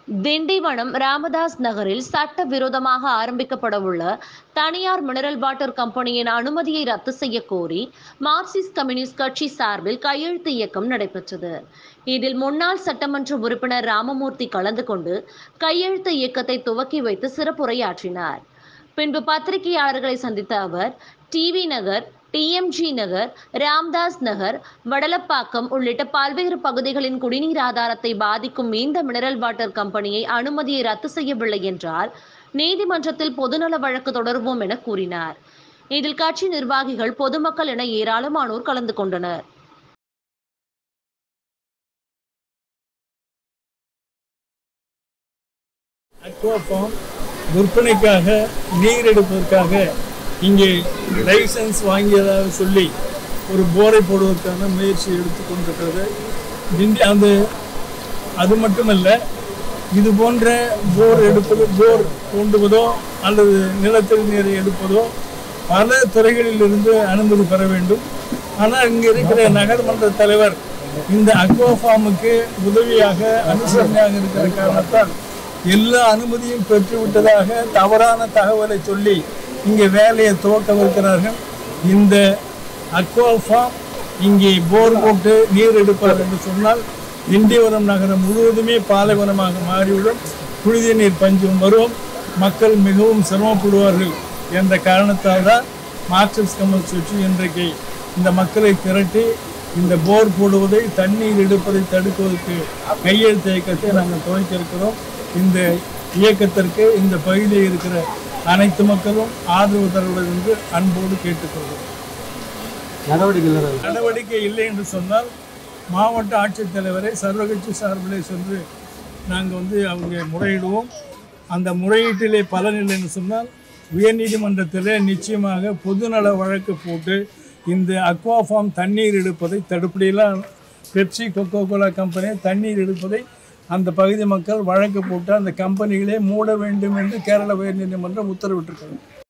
திண்டிவனம் ராமதாஸ் நகரில் சட்டவிரோதமாக ஆரம்பிக்கப்படவுள்ள தனியார் மினரல் வாட்டர் கம்பெனியின் அனுமதியை ரத்து செய்ய கோரி மார்க்சிஸ்ட் கம்யூனிஸ்ட் கட்சி சார்பில் கையெழுத்து இயக்கம் நடைபெற்றது இதில் முன்னாள் சட்டமன்ற உறுப்பினர் ராமமூர்த்தி கலந்து கொண்டு கையெழுத்து இயக்கத்தை துவக்கி வைத்து சிறப்புரையாற்றினார் பின்பு பத்திரிகையாளர்களை சந்தித்த அவர் டிவி நகர் டிஎம்ஜி நகர் ராம்தாஸ் நகர் வடலப்பாக்கம் உள்ளிட்ட பல்வேறு பகுதிகளின் குடிநீர் ஆதாரத்தை பாதிக்கும் இந்த மினரல் வாட்டர் கம்பெனியை அனுமதியை ரத்து செய்யவில்லை என்றால் நீதிமன்றத்தில் பொதுநல வழக்கு தொடருவோம் என கூறினார் இதில் கட்சி நிர்வாகிகள் பொதுமக்கள் என ஏராளமானோர் கலந்து கொண்டனர் அக்வா ஃபார்ம் விற்பனைக்காக நீர் எடுப்பதற்காக இங்கே லைசன்ஸ் வாங்கியதாக சொல்லி ஒரு போரை போடுவதற்கான முயற்சி எடுத்துக்கொண்டிருக்கிறது திண்டி அந்த அது மட்டுமல்ல இது போன்ற போர் எடுப்பது போர் தோண்டுவதோ அல்லது நிலத்தடி நீரை எடுப்பதோ பல துறைகளிலிருந்து அனுமதி பெற வேண்டும் ஆனால் இங்கே இருக்கிற நகர்மன்ற தலைவர் இந்த அக்வா ஃபார்முக்கு உதவியாக அனுசரணையாக இருக்கிற காரணத்தால் எல்லா அனுமதியும் பெற்றுவிட்டதாக தவறான தகவலை சொல்லி இங்கே வேலையை துவக்கவிருக்கிறார்கள் இந்த அக்வா ஃபார்ம் இங்கே போர் போட்டு நீர் எடுப்பார் என்று சொன்னால் திண்டிவனம் நகரம் முழுவதுமே பாலைவனமாக மாறிவிடும் குடித நீர் பஞ்சம் வரும் மக்கள் மிகவும் சிரமப்படுவார்கள் என்ற காரணத்தால் தான் மார்க்சிஸ்ட் கம்யூனிஸ்ட் கட்சி இன்றைக்கு இந்த மக்களை திரட்டி இந்த போர் போடுவதை தண்ணீர் எடுப்பதை தடுப்பதற்கு கையெழுத்து இயக்கத்தை நாங்கள் துவக்கி இருக்கிறோம் இந்த இயக்கத்திற்கு இந்த பகுதியில் இருக்கிற அனைத்து மக்களும் ஆதரவு தருவது என்று அன்போடு கேட்டுக்கொள்கிறோம் நடவடிக்கை இல்லை நடவடிக்கை இல்லை என்று சொன்னால் மாவட்ட ஆட்சித்தலைவரை சர்வகட்சி சார்பிலே சென்று நாங்கள் வந்து அவங்க முறையிடுவோம் அந்த முறையீட்டிலே பலன் இல்லை என்று சொன்னால் உயர்நீதிமன்றத்திலே நிச்சயமாக பொதுநல வழக்கு போட்டு இந்த அக்வா ஃபார்ம் தண்ணீர் எடுப்பதை தடுப்படியெல்லாம் பெப்சி கொக்கோ கோலா கம்பெனி தண்ணீர் எடுப்பதை அந்த பகுதி மக்கள் வழக்கு போட்டு அந்த கம்பெனிகளே மூட வேண்டும் என்று கேரள உயர்நீதிமன்றம் உத்தரவிட்டிருக்கிறது